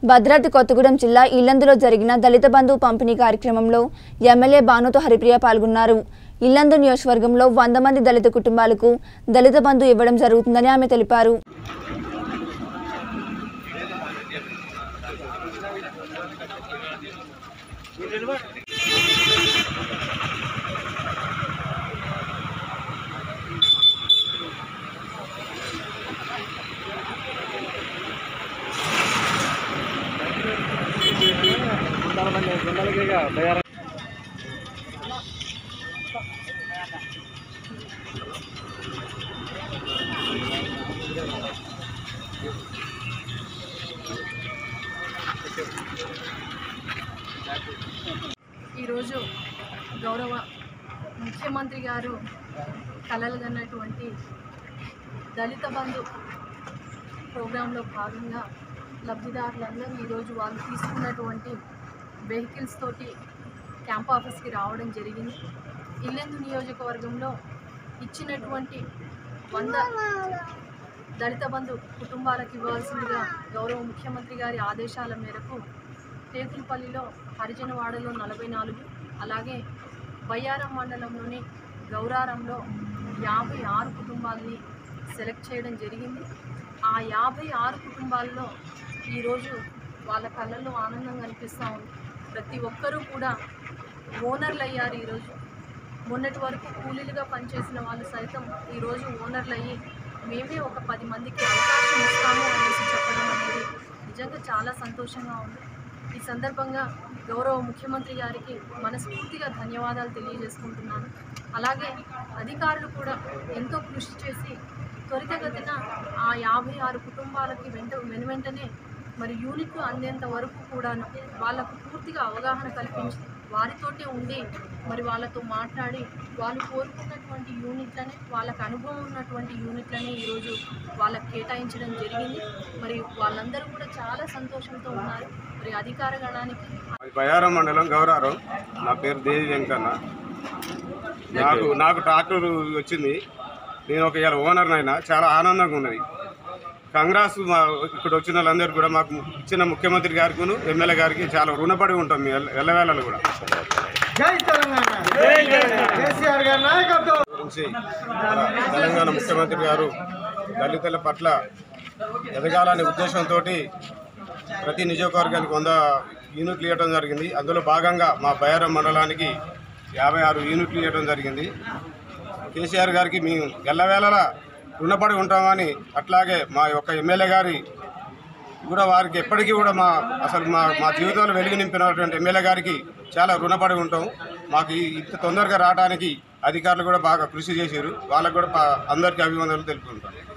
భద్రాద్రి కొత్తగూడెం జిల్లా ఇల్లందులో జరిగిన దళిత బంధు పంపిణీ కార్యక్రమంలో ఎమ్మెల్యే భానుతో హరిప్రియ పాల్గొన్నారు ఇల్లందు నియోజకవర్గంలో వంద మంది దళిత కుటుంబాలకు దళిత బంధు ఇవ్వడం జరుగుతుందని ఆమె తెలిపారు ఈరోజు గౌరవ ముఖ్యమంత్రి గారు కలలుగన్నటువంటి దళిత బంధు ప్రోగ్రాంలో భాగంగా లబ్ధిదారులందరూ ఈరోజు వాళ్ళు తీసుకున్నటువంటి వెహికల్స్ తోటి క్యాంప్ ఆఫీస్కి రావడం జరిగింది ఇల్లెందు నియోజకవర్గంలో ఇచ్చినటువంటి వంద దళిత బంధు కుటుంబాలకు ఇవ్వాల్సిందిగా గౌరవ ముఖ్యమంత్రి గారి ఆదేశాల మేరకు టేకులపల్లిలో హరిజనవాడలో నలభై నాలుగు అలాగే బయ్యారం మండలంలోని గౌరారంలో యాభై ఆరు కుటుంబాలని సెలెక్ట్ చేయడం జరిగింది ఆ యాభై ఆరు కుటుంబాల్లో ఈరోజు వాళ్ళ కళ్ళల్లో ఆనందం కనిపిస్తూ ఉంది ప్రతి ఒక్కరూ కూడా ఓనర్లు అయ్యారు ఈరోజు మొన్నటి వరకు కూలీలుగా పనిచేసిన వాళ్ళు సైతం ఈరోజు ఓనర్లు అయ్యి మేమే ఒక పది మందికి అవకాశం ఇస్తాము అనేసి చెప్పడం అనేది నిజంగా చాలా సంతోషంగా ఉంది ఈ సందర్భంగా గౌరవ ముఖ్యమంత్రి గారికి మనస్ఫూర్తిగా ధన్యవాదాలు తెలియజేసుకుంటున్నాను అలాగే అధికారులు కూడా ఎంతో కృషి చేసి త్వరితగతిన ఆ యాభై ఆరు కుటుంబాలకి వెంట వెను వెంటనే మరి యూనిట్లు అందేంత వరకు కూడాను వాళ్ళకు పూర్తిగా అవగాహన కల్పించి వారితోటే ఉండి మరి వాళ్ళతో మాట్లాడి వాళ్ళు కోరుకున్నటువంటి యూనిట్లనే వాళ్ళకు అనుభవం ఉన్నటువంటి యూనిట్లనే ఈరోజు వాళ్ళకి కేటాయించడం జరిగింది మరి వాళ్ళందరూ కూడా చాలా సంతోషంతో ఉన్నారు మరి అధికార గణానికి బయారం మండలం గౌరారం నా పేరు దేవి వెంకన్న నాకు నాకు ట్రాక్టర్ వచ్చింది నేను ఒక ఇవాళ ఓనర్ అయినా చాలా ఆనందంగా ఉన్నది కాంగ్రెస్ మా ఇక్కడ వచ్చిన వాళ్ళందరూ కూడా మాకు ఇచ్చిన ముఖ్యమంత్రి గారికి ఎమ్మెల్యే గారికి చాలా రుణపడి ఉంటాం మీ ఎల్ల- ఎల్లవేళలు కూడా జై తెలంగాణ కేసీఆర్ గారి నాయకత్వం గురించి మన తెలంగాణ ముఖ్యమంత్రి గారు దళితుల పట్ల ఎదగాలనే ఉద్దేశంతో ప్రతి నియోజకవర్గానికి వంద యూనిట్లు ఇవ్వడం జరిగింది అందులో భాగంగా మా బయారం మండలానికి యాభై ఆరు యూనిట్లు ఇవ్వడం జరిగింది కేసీఆర్ గారికి మేము ఎల్లవేళలా రుణపడి ఉంటామని అట్లాగే మా యొక్క ఎమ్మెల్యే గారి కూడా వారికి ఎప్పటికీ కూడా మా అసలు మా మా జీవితంలో వెలుగు నింపినటువంటి ఎమ్మెల్యే గారికి చాలా రుణపడి ఉంటాం మాకు ఈ- ఇంత తొందరగా రావడానికి అధికారులు కూడా బాగా కృషి చేశారు వాళ్ళకు కూడా పా- అందరికీ అభివందనలు తెలుపుకుంటాం